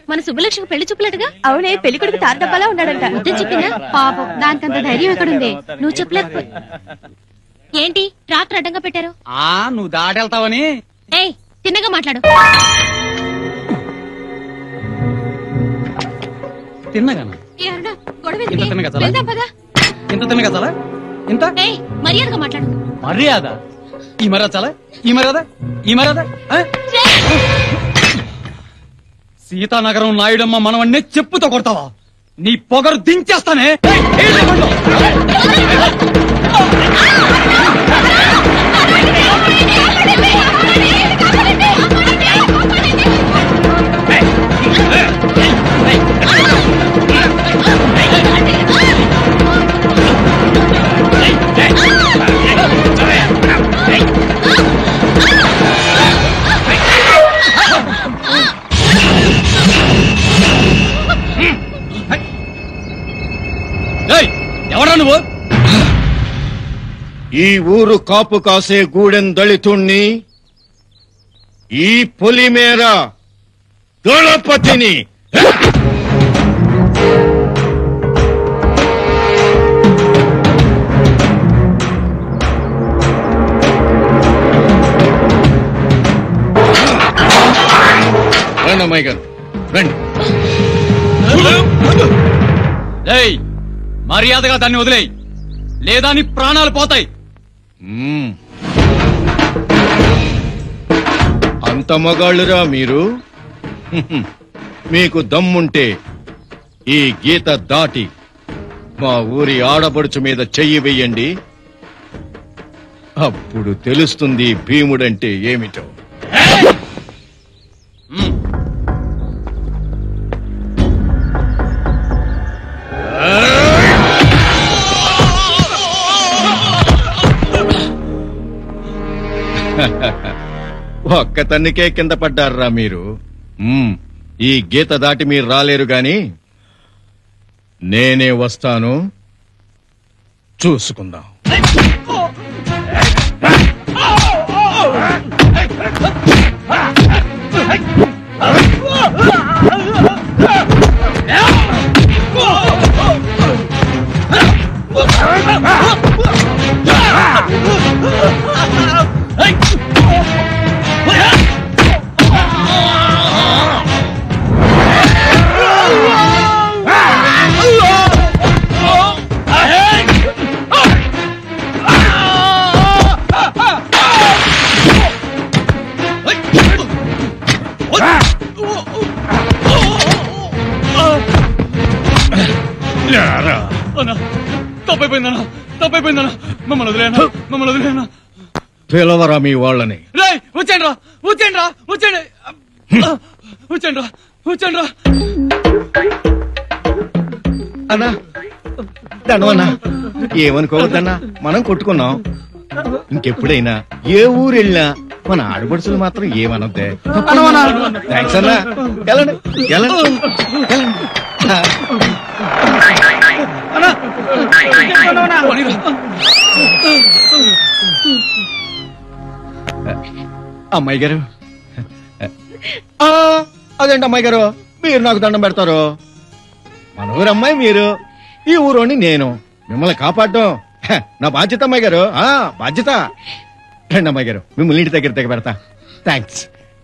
మన సుబ్బలక్ష్మికి పెళ్లి చూపులట్టుగా అవునే పెళ్లి కొడుకు తారు డబ్బాలా ఉన్నాడంట వద్దని చెప్పిందా పాపం దానికంత ధైర్యం ఎక్కడుంది నువ్వు చెప్పలేకపో ఏంటి ట్రాక్టర్ అడ్డంగా పెట్టారు ఆ నువ్వు దాటెళ్తావని ఏయ్ తిన్నగా మాట్లాడు తిన్నగాను ఏ అరుణ, గొడవ ఇంత ఎందుకే? తిన్నగా చాలా? వెళ్దాం పదా ఇంత తిన్నగా చాలా ఇంత ఏయ్ మర్యాదగా మాట్లాడు మర్యాద ఈ మర్యాద చాలా ఈ మర్యాద ఈ మర్యాద ఆ? సీతానగరం నాయుడమ్మ మనవన్నే చెప్పుతో కొడతావా నీ పొగరు దించేస్తానే ఏయ్, ఏయ్, లేకుండా. ఏయ్, ఎవరా నువ్వు ఈ ఊరు కాపు కాసే గూడెం దళితుణ్ణి ఈ పొలిమేర దళపతిని రండి అమ్మాయి గారు రండి ఏయ్ మర్యాదగా దాన్ని వదిలేయ్ లేదా నీ ప్రాణాలు పోతాయి మ్మ్. అంత మగాళ్ళురా మీరు హ్మ్. మీకు దమ్ముంటే ఈ గీత దాటి మా ఊరి ఆడపడుచు మీద చెయ్యి వెయ్యండి అప్పుడు తెలుస్తుంది భీముడంటే ఏమిటో మ్మ్. ఒక్క తన్నికే కింద పడ్డారా మీరు మ్మ్. ఈ గీత దాటి మీరు రాలేరు గాని నేనే వస్తాను చూసుకుందాం అన్నా, తప్పైపోయిందన్నా తప్పైపోయిందన్నా మమ్మల్ని వదిలేనా మమ్మల్ని వదిలేనా పిలవరా మీ వాళ్ళని రేయ్ వచ్చేయండి రా వచ్చేయండి రా వచ్చేయండి వచ్చేయండి రా వచ్చేయండి రా అన్నా దండవన్నా ఏమనుకోవద్దన్నా మనం కొట్టుకున్నాం ఇంకెప్పుడైనా ఏ ఊరు వెళ్ళినా మన ఆడపడుచులు మాత్రం ఏమనొద్దే థ్యాంక్స్ అన్నా వెళ్ళండి వెళ్ళండి వెళ్ళండి. పోనీరా. అమ్మాయి గారు ఆ, అదేంటి అమ్మాయి గారు మీరు నాకు దండం పెడతారు మన ఊరు అమ్మాయి మీరు ఈ ఊరోని నేను మిమ్మల్ని కాపాడడం హ, నా బాధ్యత అమ్మాయి గారు ఆ బాధ్యత రండి అమ్మాయి గారు మిమ్మల్ని ఇంటి దగ్గర దగ్గర పెడతా థ్యాంక్స్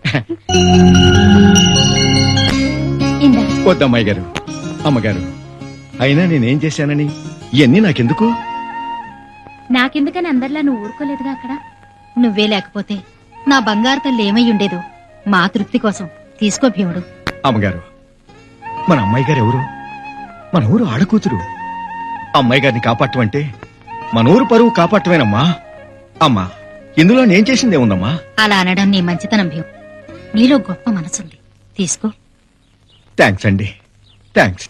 ఇందా వద్దు అమ్మాయి గారు అమ్మగారు అయినా నేనేం చేశానని ఇవన్నీ నాకెందుకు నాకెందుకని అందరిలా నువ్వు ఊరుకోలేదుగా అక్కడ నువ్వే లేకపోతే నా బంగారు తల్లి ఏమై ఉండేదో మా తృప్తి కోసం తీసుకో భీముడు అమ్మగారు మన అమ్మాయి గారు ఎవరు మన ఊరు ఆడకూతురు అమ్మాయి గారిని కాపాడటం అంటే మన ఊరు పరువు కాపాడటమేనమ్మా అమ్మా ఇందులో నేను చేసిందే ఉందమ్మా అలా అనడం నీ మంచితనం భీము నీలో గొప్ప మనసుంది తీసుకో థ్యాంక్స్ అండి థ్యాంక్స్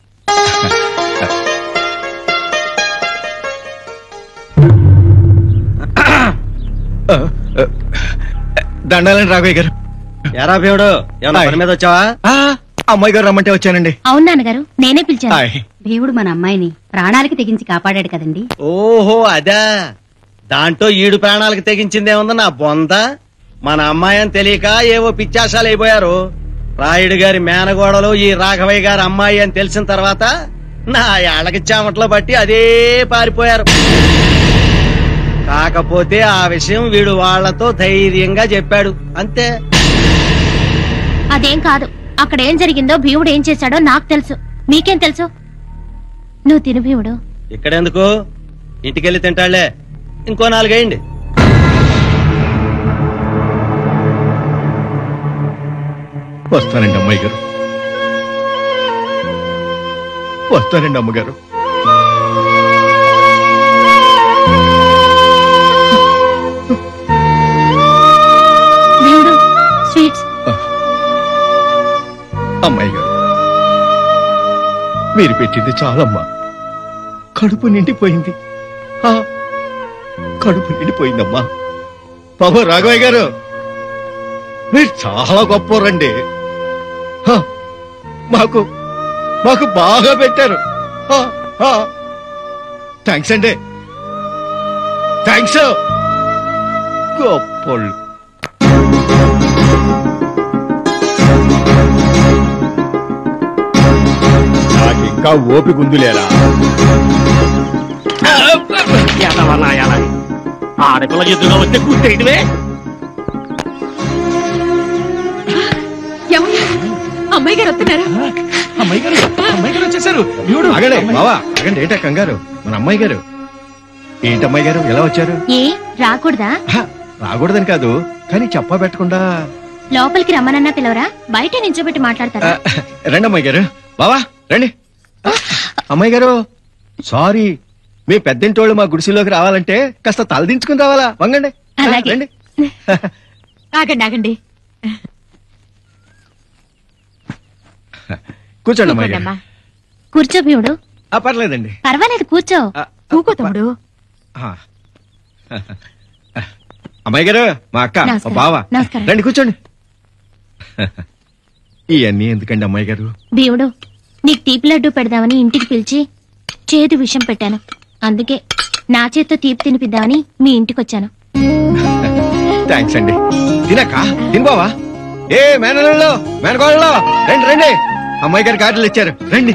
దండాలని రాఘవయ్య గారు ఎరా భీముడు ఏమన్నా హాయ్. పని మీద వచ్చావా ఆ, అమ్మాయి గారు రమ్మంటే వచ్చానండి అవును నాన్నగారు నేనే పిలిచాను హాయ్ భీముడు మన అమ్మాయిని ప్రాణాలకి తెగించి కాపాడాడు కదండి ఓహో అదా దాంట్లో ఈడు ప్రాణాలకు తెగించిందేముంది నా బొంద మన అమ్మాయి అని తెలియక ఏవో పిచ్చాశాలు అయిపోయారు రాయుడు గారి మేనగోడలు ఈ రాఘవయ్య గారి అమ్మాయి అని తెలిసిన తర్వాత నా ఏళ్ళకి చెమట్లో బట్టి అదే పారిపోయారు కాకపోతే ఆ విషయం వీడు వాళ్లతో ధైర్యంగా చెప్పాడు అంతే అదేం కాదు అక్కడ ఏం జరిగిందో భీముడు ఏం చేశాడో నాకు తెలుసు మీకేం తెలుసు నువ్వు తిను భీముడు ఇక్కడెందుకు ఇంటికెళ్ళి తింటాళ్లే ఇంకో నాలుగేయండి వస్తానండి అమ్మాయి గారు వస్తానండి అమ్మగారు భీముడు స్వీట్స్ అమ్మాయి గారు మీరు పెట్టింది చాలమ్మా కడుపు నిండిపోయింది ఆ, కడుపు నిండిపోయిందమ్మా బాబు రాఘవయ్య గారు మీరు చాలా గొప్పరండి హ, మాకు మాకు బాగా పెట్టారు థ్యాంక్స్ అండి థ్యాంక్స్ గొప్పోళ్ళు నాకు ఇంకా ఓపిక ఉందిలేరా ఆడపిల్ల ఎదురుగా వస్తే కూర్చేయడమే అమ్మాయి గారు వస్తున్నారా అమ్మాయి గారు అమ్మాయి గారు వచ్చేసారు దేవుడు ఆగండి బావా ఆగండి ఏంటా కంగారు మన అమ్మాయి గారు ఏంటి అమ్మాయి గారు ఎలా వచ్చారు ఏ రాకూడదా హ, రాకూడదని కాదు కానీ చెప్పా పెట్టకుండా లోపలికి రమ్మనన్నా పిలవరా బయట నించోబెట్టి ఆ, మాట్లాడతారా రండి అమ్మాయి గారు బావా రండి అమ్మాయి గారు సారీ మీ పెద్దింటోళ్ళు మా గుడిసెలోకి రావాలంటే కాస్త తలదించుకుని రావాలా వంగండి ఆ, అలాగే. రండి ఆగండి ఆగండి కూర్చోండి అమ్మాయి గారు కూర్చోండమ్మా. కూర్చో భీముడు ఆ, పర్లేదండి పర్వాలేదు కూర్చో ఆ, కూకో తమ్ముడు ఆ. అమ్మాయి గారు మా అక్క మా నమస్కారం. బావ నమస్కారం. రండి కూర్చోండి ఇవన్నీ ఎందుకండి అమ్మాయి గారు భీముడు నీకు తీపి లడ్డు పెడదామని ఇంటికి పిలిచి చేదు విషం పెట్టాను అందుకే నా చేత్తో తీపి తినిపిద్దామని మీ ఇంటికి వచ్చాను థ్యాంక్స్ అండి తినక్క తిను బావా ఏ మేనల్లో మేనకోళ్ళలో రండి రండి అమ్మాయి గారి కార్డులు ఇచ్చారు రండి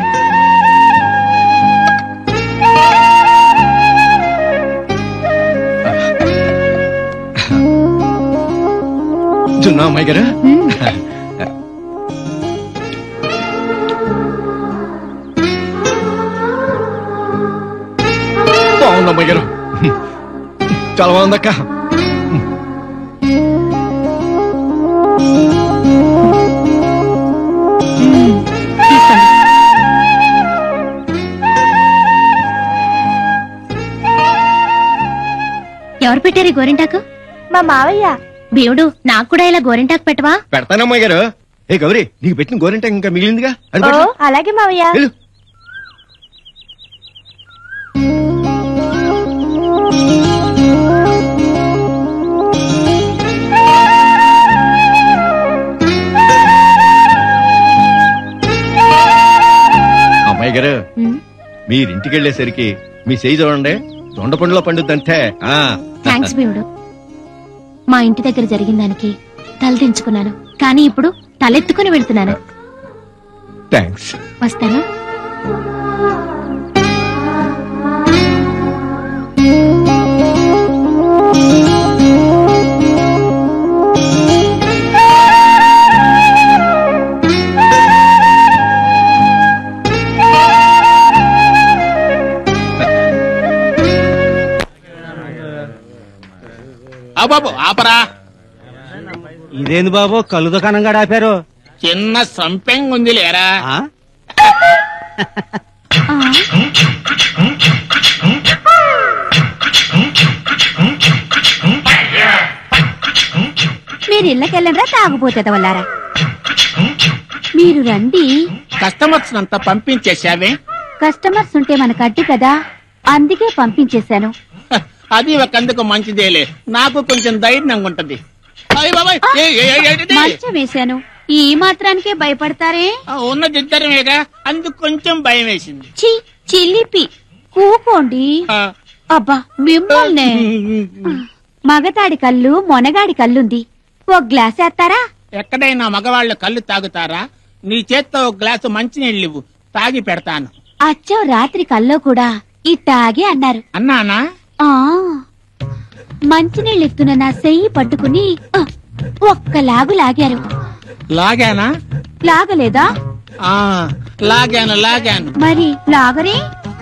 జున్నా అమ్మాయి గారు బాగుంది అమ్మాయి గారు చాలా బాగుందక్క తీసుకోండి ఎవరు పెట్టారు ఈ గోరింటాకు మా మావయ్య భీముడు నాకు కూడా ఇలా గోరింటాకు పెట్టవా పెడతానమ్మాయి గారు ఏ గౌరీ నీకు పెట్టిన గోరింట ఇంకా మిగిలిందిగా అది పెట్టు. అలాగే మావయ్య వెళ్ళు అమ్మాయి గారు ఉమ్, మీరింటికి వెళ్ళేసరికి మీ చేయి చూడండి దొండ పండులో పండుద్దంటే ఆ థ్యాంక్స్ భీముడు మా ఇంటి దగ్గర జరిగిన దానికి తలదించుకున్నాను కానీ ఇప్పుడు తలెత్తుకుని వెళ్తున్నాను థ్యాంక్స్ వస్తాను ఆ బాబు ఆపరా ఇదేంది బాబు కళ్ళు దుకాణంగా ఆపారు చిన్న సంపెంగ్ ఉంది లేరా మీరు ఇళ్ళకెళ్ళరా తాగుపోతే వాళ్ళారా మీరు రండి కస్టమర్స్ అంతా పంపించేశావే కస్టమర్స్ ఉంటే మనకు అడ్డు కదా అందుకే పంపించేశాను హ, అది ఒకందుకు మంచిదేలే నాకు కొంచెం ధైర్యంగా ఉంటది అయ్ బాబాయ్, ఏ, ఏ, ఏ, ఏంటిది? మంచం వేశాను ఈ మాత్రానికే భయపడతారే ఆ, ఉన్నది ఇద్దరమేగా అందుకు కొంచెం భయం వేసింది చి చిల్లిపి కూకోండి ఆ, అబ్బా మిమ్మల్నే మగతాడి కళ్ళు మొనగాడి కళ్ళుంది ఓ గ్లాస్ వేస్తారా ఎక్కడైనా మగవాళ్ళు కళ్ళు తాగుతారా నీ చేత్తో ఒక గ్లాసు మంచినీళ్ళు ఇవ్వు తాగి పెడతాను అచ్చో రాత్రి కల్లో కూడా ఇట్టాగే అన్నారు అన్నానా ఆ మంచినీళ్ళు ఎత్తున నా చెయ్యి పట్టుకుని ఆ, ఒక్క లాగు లాగారు లాగానా లాగలేదా ఆ లాగాను లాగాను మరి లాగరే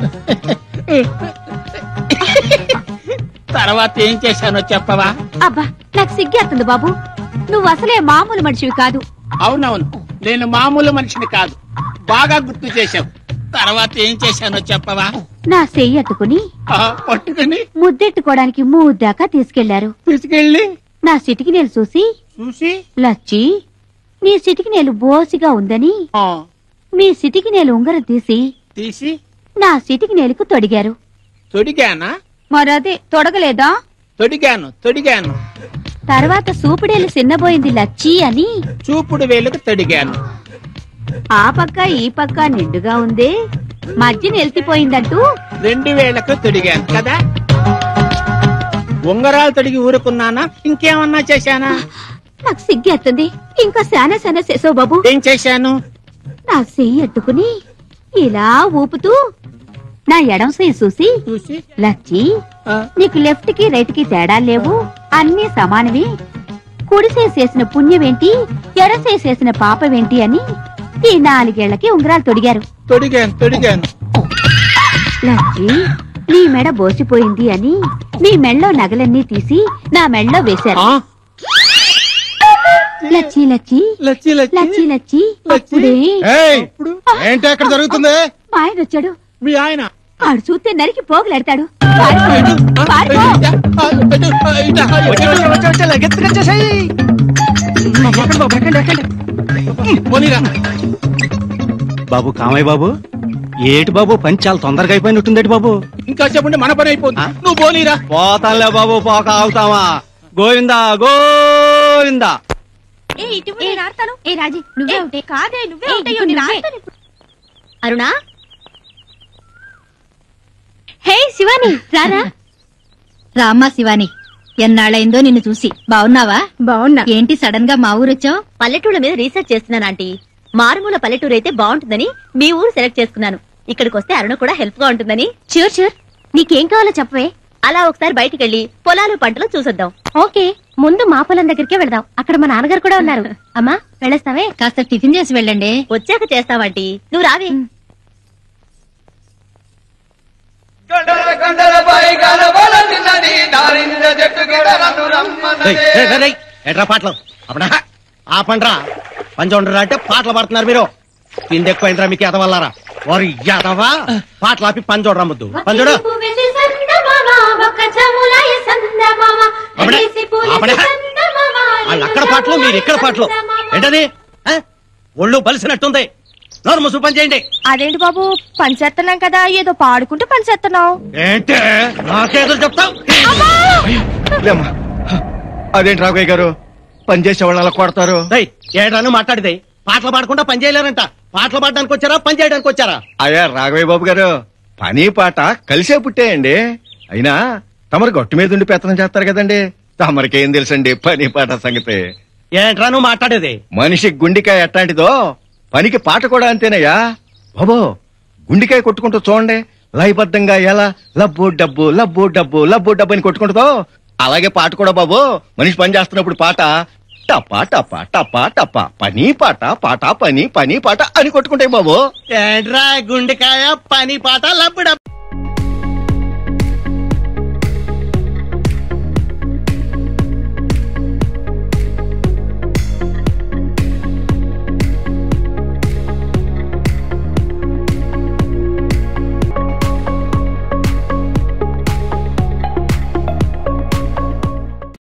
తర్వాత ఏం చేశానో చెప్పవా అబ్బా నాకు సిగ్గేస్తుంది బాబు నువ్వు అసలే మామూలు మనిషివి కాదు అవునవును నేను మామూలు మనిషిని కాదు బాగా గుర్తు చేశావు తర్వాత ఏం చేశానో చెప్పవా నా చెయ్యి అట్టుకుని ఆ, పట్టుకుని ముద్దెట్టుకోవడానికి మూద్దాకా తీసుకెళ్లారు తీసుకెళ్ళి నా సిటికి నేలు చూసి చూసి లచ్చి నీ సిటికి నేలు బోసిగా ఉందని ఆ, మీ సిటికి నేలు ఉంగరం తీసి తీసి నా సిటికి నేలకు తొడిగారు తొడిగానా మరదే తొడగలేదా తొడిగాను తొడిగాను తర్వాత సూపిడేలు చిన్నబోయింది లచ్చి అని చూపుడు వేలుకు తొడిగాను ఆ పక్క ఈ పక్క నిండుగా ఉందే మధ్య నిలిచిపోయిందంటూ రెండు వేలకు తొడిగాను కదా ఉంగరాలు తొడిగి ఊరుకున్నానా ఇంకేమన్నా చేశానా నాకు సిగ్గేస్తుంది ఇంకా శానా శానా చేసావు బాబు ఏం చేశాను నా చెయ్యి అట్టుకుని ఇలా ఊపుతూ నా ఎడం చెయ్యి చూసి చూసి లచ్చి ఆ, నీకు లెఫ్ట్ కి రైట్ కి తేడా లేవు అన్ని సమానవి కుడి చేయి చేసిన పుణ్యమేంటి ఎడ చేయి చేసిన పాపమేంటి అని ఈ నాలుగేళ్లకి ఉంగరాలు తొడిగారు తొడిగాను తొడిగాను లచ్చి నీ మెడ బోసిపోయింది అని మీ మెళ్ళో నగలన్నీ తీసి నా మెళ్ళో వేశారు ఆ, లచ్చి లచ్చి లచ్చి లచ్చి లచ్చి లచ్చి అప్పుడే ఏయ్ ఏంటి అక్కడ జరుగుతుంది మా ఆయన వచ్చాడు మీ ఆయన ఆడు చూస్తే నరికి పోగులాడతాడు పారిపో, పారిపో. పోనీరా బాబు కామయ్య బాబు ఏటి బాబు పని చాలా తొందరగా అయిపోయినట్టుందేటి బాబు ఇంకా చెప్పండి మన పని అయిపోతుంది నువ్వు పోనీరా పోతాంలే బాబు పోక ఆగుతావా గోవిందా గోవిందా ఏ రాజీ నువ్వే ఉంటే కాదే నువ్వే అరుణా హే శివాని రారా రామ్మా శివాని ఎన్నాళ్ళైందో నిన్ను చూసి బావున్నావా బాగున్నా ఏంటి సడన్ గా మా ఊరొచ్చావు పల్లెటూళ్ళ మీద రీసెర్చ్ చేస్తున్నాను ఆంటీ మారుమూల పల్లెటూరు అయితే బాగుంటుందని మీ ఊరు సెలెక్ట్ చేసుకున్నాను ఇక్కడికి వస్తే అరుణ కూడా హెల్ప్ గా ఉంటుందని షూర్ షూర్ నీకేం కావాలో చెప్పవే అలా ఒకసారి బయటికి వెళ్ళి పొలాలు పంటలు చూసొద్దాం ఓకే ముందు మా పొలం దగ్గరికే వెళదాం అక్కడ మా నాన్నగారు కూడా ఉన్నారు అమ్మా వెళ్ళేస్తావే కాస్త టిఫిన్ చేసి వెళ్ళండి వచ్చాక చేస్తావంటీ నువ్వు రావే ఎట్రా పాటలు అప్పుడా ఆ పండ్రా పంచండ్రా అంటే పాటలు పడుతున్నారు మీరు తిండి ఎక్కువైందిరా మీకు ఎదవల్లారా వారు ఎదవా పాటలు ఆపి పంచోడరా ముద్దు పంచోడు అప్పుడే అప్పుడే వాళ్ళు అక్కడ పాటలు మీరు ఇక్కడ పాటలు ఏంటది ఆ? ఒళ్ళు బలిసినట్టుంది నోరు ముసు పని చేయండి అదేంటి బాబు పనిచేస్తున్నాం కదా ఏదో పాడుకుంటూ పనిచేస్తున్నావు ఏంటే నాకేదో చెప్తావు లేమ్మా అదేంటి రాఘవయ్య గారు పనిచేసే వాళ్ళని అలా కొడతారు ఏయ్, ఏడాను మాట్లాడితే పాటలు పాడకుండా పని చేయలేరంట పాటలు పాడడానికి వచ్చారా పని చేయడానికి వచ్చారా అయ్యా రాఘవయ్య బాబు గారు పని పాట కలిసే పుట్టేయండి అయినా తమరు గట్టు మీద ఉండి పెత్తనం చేస్తారు కదండి తమరికేం తెలుసండి పని పాట సంగతి ఏంట్రా నువ్వు మాట్లాడేది మనిషి గుండికాయ ఎట్టాంటిదో పనికి పాట కూడా అంతేనయ్యా బాబో గుండికాయ కొట్టుకుంటూ చూడండి లయబద్ధంగా ఎలా లబ్బు డబ్బు లబ్బు డబ్బు లబ్బు డబ్బు అని కొట్టుకుంటుందో అలాగే పాట కూడా బాబు మనిషి పని చేస్తున్నప్పుడు పాట టపా టపా టపా టపా పని పాట పాట పని పని పాట అని కొట్టుకుంటాయి బాబు ఏంట్రా గుండెకాయ పని పాట లబ్బుడ